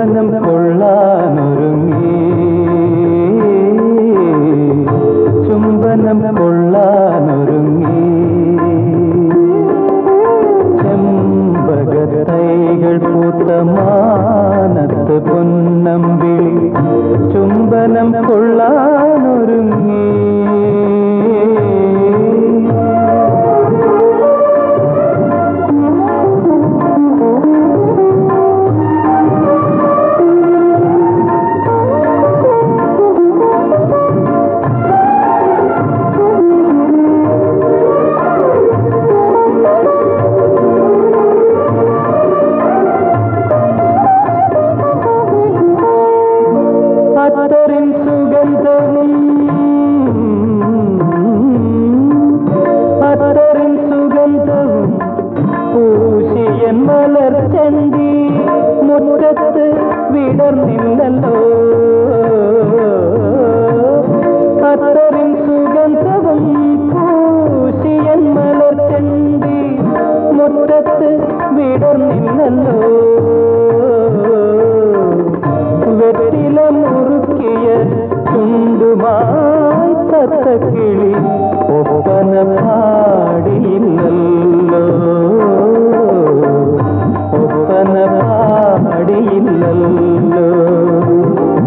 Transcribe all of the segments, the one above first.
ചുംബനം കൊള്ളാനൊരുങ്ങി ചുംബനം കൊള്ളാനൊരുങ്ങി ചെമ്പകത്തൈകൾ പൂത്ത മാനത്ത് പൊന്നമ്പിളി ചുംബനം കൊള്ളാനൊരുങ്ങി അത്തറിൻ സുഗന്ധവും അത്തറിൻ സുഗന്ധവും പൂശിയൻ മലർച്ചണ്ടി മുറ്റത്ത് വിടർന്നില്ലല്ലോ അത്തറിൻ സുഗന്ധവും പൂശിയൻ മലർച്ചണ്ടി മുറ്റത്ത് വിടർന്നില്ലല്ലോ വെറ്റില മുറുക്കിയ ചുണ്ടുമായി തത്തക്കിളി ഒപ്പന പാടിയില്ലല്ലോ ഒപ്പന പാടിയില്ലല്ലോ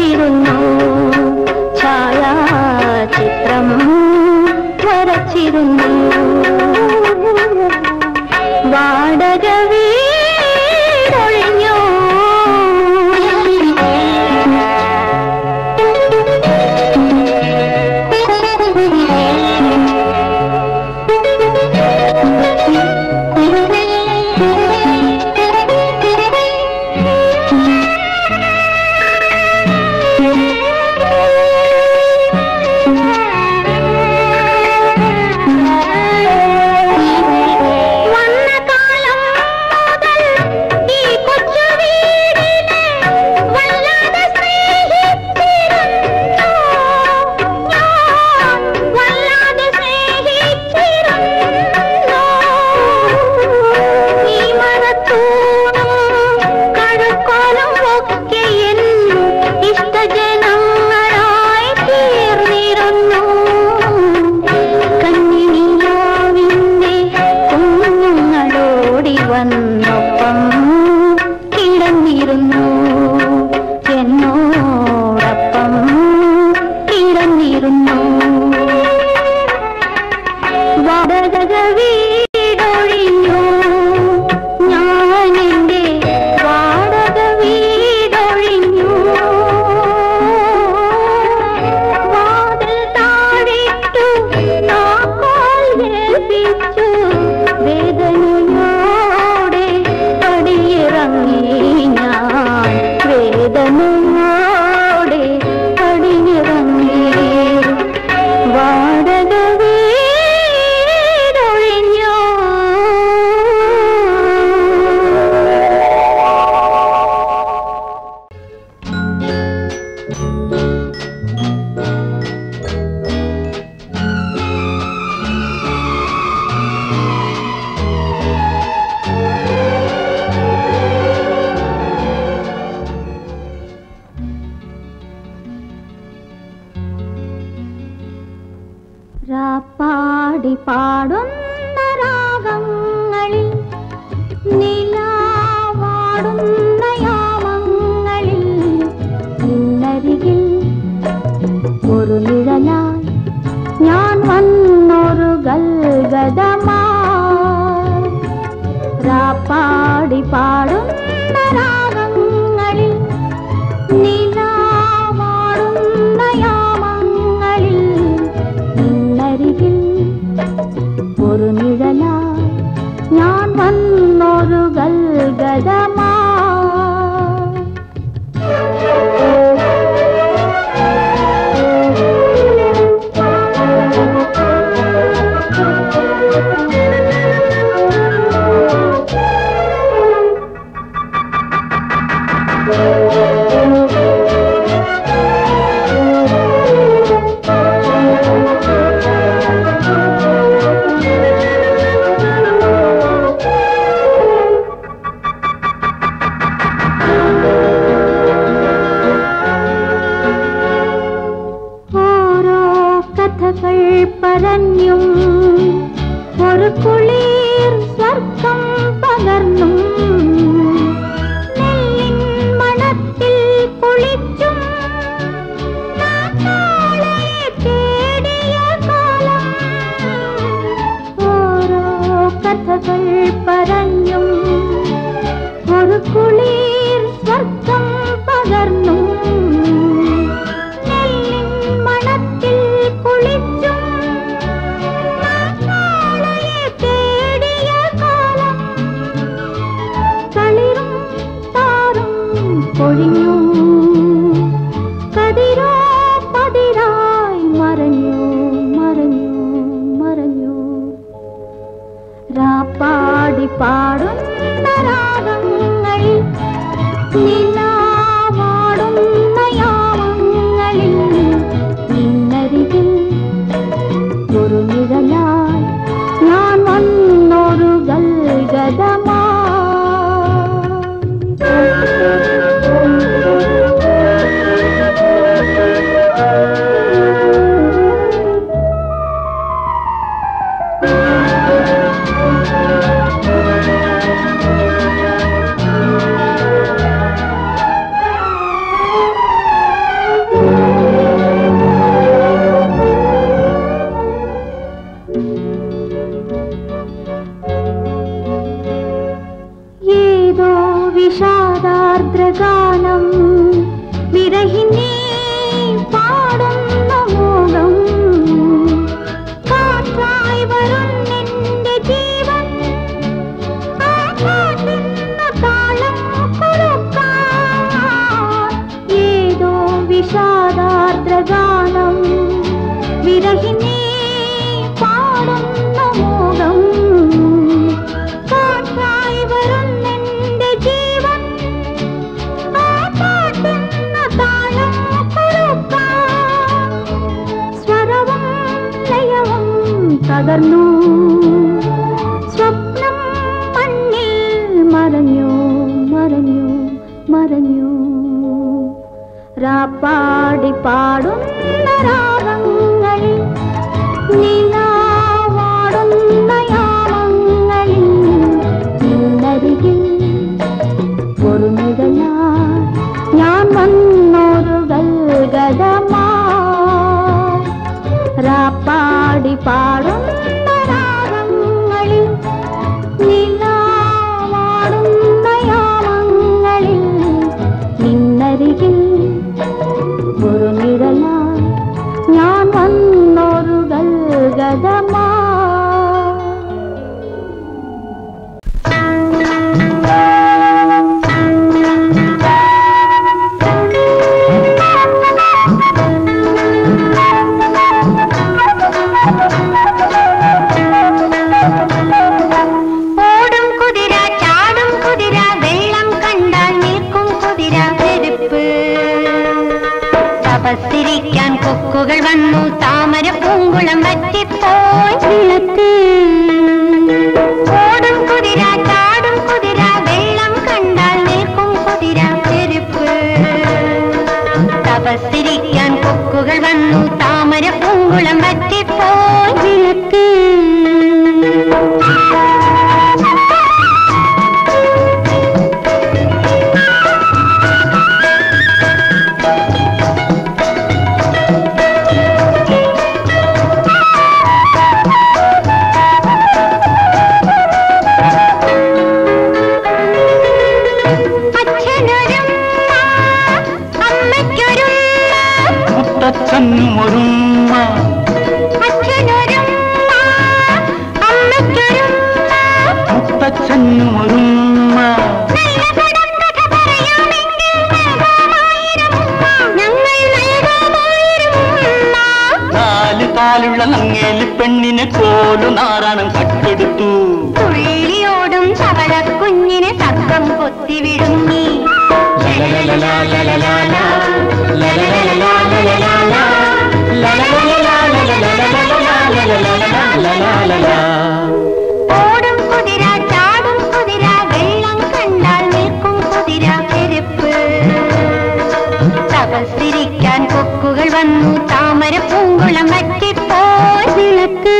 കിടന്നിരുന്നു ഛായാചിത്രം വരച്ചിരുന്നു വാടക വീടൊഴിഞ്ഞു വന്ന കാലം മുതൽ ഈ കൊച്ചു വീടിനെ വല്ലാതെ സ്നേഹിച്ചിരുന്നു ഞാൻ വല്ലാതെ സ്നേഹിച്ചിരുന്നു ഈ മരത്തൂണും കഴുക്കോലും ഒക്കെ എൻ ഇഷ്ടജനങ്ങളായി തീർന്നിരുന്നു കണ്ണിനിലാവിന്റെ കുഞ്ഞുങ്ങളോടി വന്നൊപ്പം കിടന്നിരുന്നു എന്നോടൊപ്പം കിടന്നിരുന്നു വാടക വീടൊഴിഞ്ഞു ഞാൻ എൻ്റെ വാടക വീടൊഴിഞ്ഞു വാതിൽ താഴിട്ടു താക്കോൽ ഏൽപ്പിച്ചു വേദനയോടെ പടിയിറങ്ങി ഞാൻ വേദനയോടെ പടിയിറങ്ങി വാടക വീടൊഴിഞ്ഞു രാപ്പാടി പാടുന്ന രാഗങ്ങളിൽ നിലാവാടുന്ന യാമങ്ങളിൽ ഇന്നരികിൽ ഒരു നിഴലായി ഞാൻ വന്നൊരു ഗൽഗതമാ രാപ്പാടി പാടുന്ന രാഗങ്ങളിൽ നിലാവാടുന്ന യാമങ്ങളിൽ നിന്നരികിൽ ഒരു നിഴലായി ഞാൻ വന്നൊരു ഗൽഗതമാ ഓരോ കഥകൾ പറഞ്ഞും ഒരു കുളിർ സ്വർഗം പകർന്നും നെല്ലിൻ മണത്തിൽ കുളിച്ചും നാളെ തേടിയ കാലം ഓരോ കഥകൾ പറഞ്ഞും ഒരു കുളിർ സ്വർഗം പകർന്നും നെല്ലിൻ മണത്തിൽ കുളിച്ചും നാളെ തേടിയ കാലം കളിറും താറും പൊഴിഞ്ഞു കതിരോ പതിരായി മറഞ്ഞു മറഞ്ഞു മറഞ്ഞു രാപ്പാടി പാടുന്ന രാഗങ്ങളിൽ നിലാവാടുന്ന യാമങ്ങളിൽ നിന്നരികിൽ ഒരു നിഴലായി ഞാൻ വന്നൊരു ഗൽഗതമാ വിഷാദാർദ്രഗാനം വിരഹിണി പാടുന്ന മോകം കാറ്റായി വരുന്നെന്റെ ജീവൻ ആ കാറ്റിന് താളം കൊടുക്കാൻ ഏതോ വിഷാദാർദ്രഗാനം വിരഹിണി പാടുന്ന മോകം കാറ്റായി വരുന്നെന്റെ ജീവൻ ആ പാട്ടിന് താളം കൊടുക്കാൻ സ്വരവും ലയവും തകർന്നു സ്വപ്നം മണ്ണിൽ മറഞ്ഞു മറഞ്ഞു മറഞ്ഞു രാപ്പാടി പാടുന്ന രാഗങ്ങളിൽ നിലാവാടുന്ന യാമങ്ങളിൽ നിന്നരികിൽ ഒരു നിഴലാ ഞാൻ വന്നൊരു ഗൽഗതമാ രാപ്പാടി പാടുന്ന രാഗങ്ങളിൽ നിലാവാടുന്ന യാമങ്ങളിൽ നിന്നരികിൽ ഒരു നിഴലാ ഞാൻ വന്നൊരു ഗൽഗതമാ ഓടും കുതിര ചാടും കുതിര വെള്ളം കണ്ടാൽ നിൽക്കും കുതിര ചെരുപ്പ് തപസ്സിരിക്കാൻ കൊക്കുകൾ വന്നു താമര പൂങ്കുളം വറ്റിപ്പോയി വിളക്ക് ഓടും കുതിര ചാടും കുതിര വെള്ളം കണ്ടാൽ നിൽക്കും കുതിര ചെരുപ്പ് തപസ്സിരിക്കാൻ കൊക്കുകൾ വന്നു താമര പൂങ്കുളം വറ്റിപ്പോയി വിളക്ക് അച്ഛനൊരുമ്മ, അമ്മയ്ക്കൊരുമ്മ, മുത്തച്ഛനും ഒരുമ്മ അച്ഛനൊരുമ്മ, അമ്മയ്ക്കൊരുമ്മ. മുത്തച്ഛനും ഒരുമ്മ നല്ല കടങ്കഥ പറയാമെങ്കിൽ നൽകാമായിരം ഉമ്മ. ഞങ്ങൾ നൽകാമായിരം ഉമ്മ. നാല് കാലുള്ള നങ്ങേല് പെണ്ണിനെ കോലു നാറാണം കട്ടെടുത്തു തുള്ളിയോടും തവള കുഞ്ഞിനെ തക്കം കൊത്തിവിടുങ്ങി ഓടും കുതിര ചാടും കുതിര വെള്ളം കണ്ടാൽ നിൽക്കും കുതിര ചെരുപ്പ് തപസ്സിരിക്കാൻ കൊക്കുകൾ വന്നു താമര പൂങ്കുളം വറ്റിപ്പോയി വിളക്ക്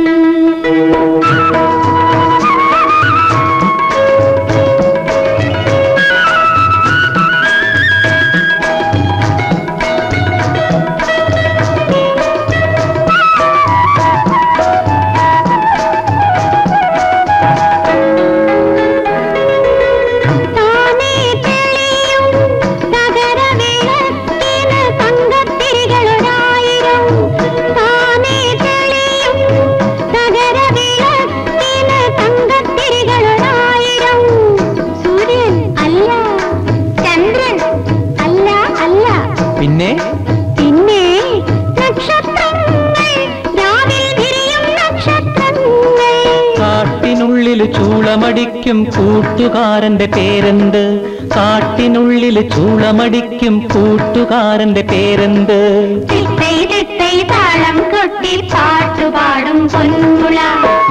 താനേ തെളിയും നഗരവിളക്കിന് തങ്കത്തിരികളൊരായിരം. താനേ തെളിയും നഗരവിളക്കിന് തങ്കത്തിരികളൊരായിരം. സൂര്യൻ അല്ല ചന്ദ്രൻ അല്ല അല്ല പിന്നെ പിന്നെ നക്ഷത്രങ്ങൾ രാവിൽ വിരിയും നക്ഷത്രങ്ങൾ കാട്ടിനുള്ളിൽ ചൂളമടിക്കും കൂട്ടുകാരന്റെ പേരെന്ത് കാട്ടിനുള്ളിൽ ചൂളമടിക്കും കൂട്ടുകാരന്റെ പേരെന്ത് തിത്തൈ തിത്തൈ താളം കൊട്ടി പാട്ടുപാടും പൊന്മുള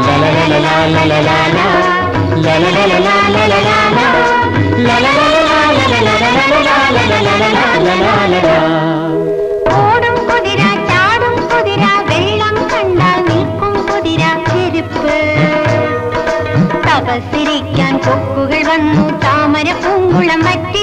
ഓടും കുതിര ചാടും കുതിര വെള്ളം കണ്ടാൽ നിൽക്കും കുതിര ചെരുപ്പ് തപസ്സിരിക്കാൻ കൊക്കുകൾ വന്നു താമര പൂങ്കുളം വറ്റി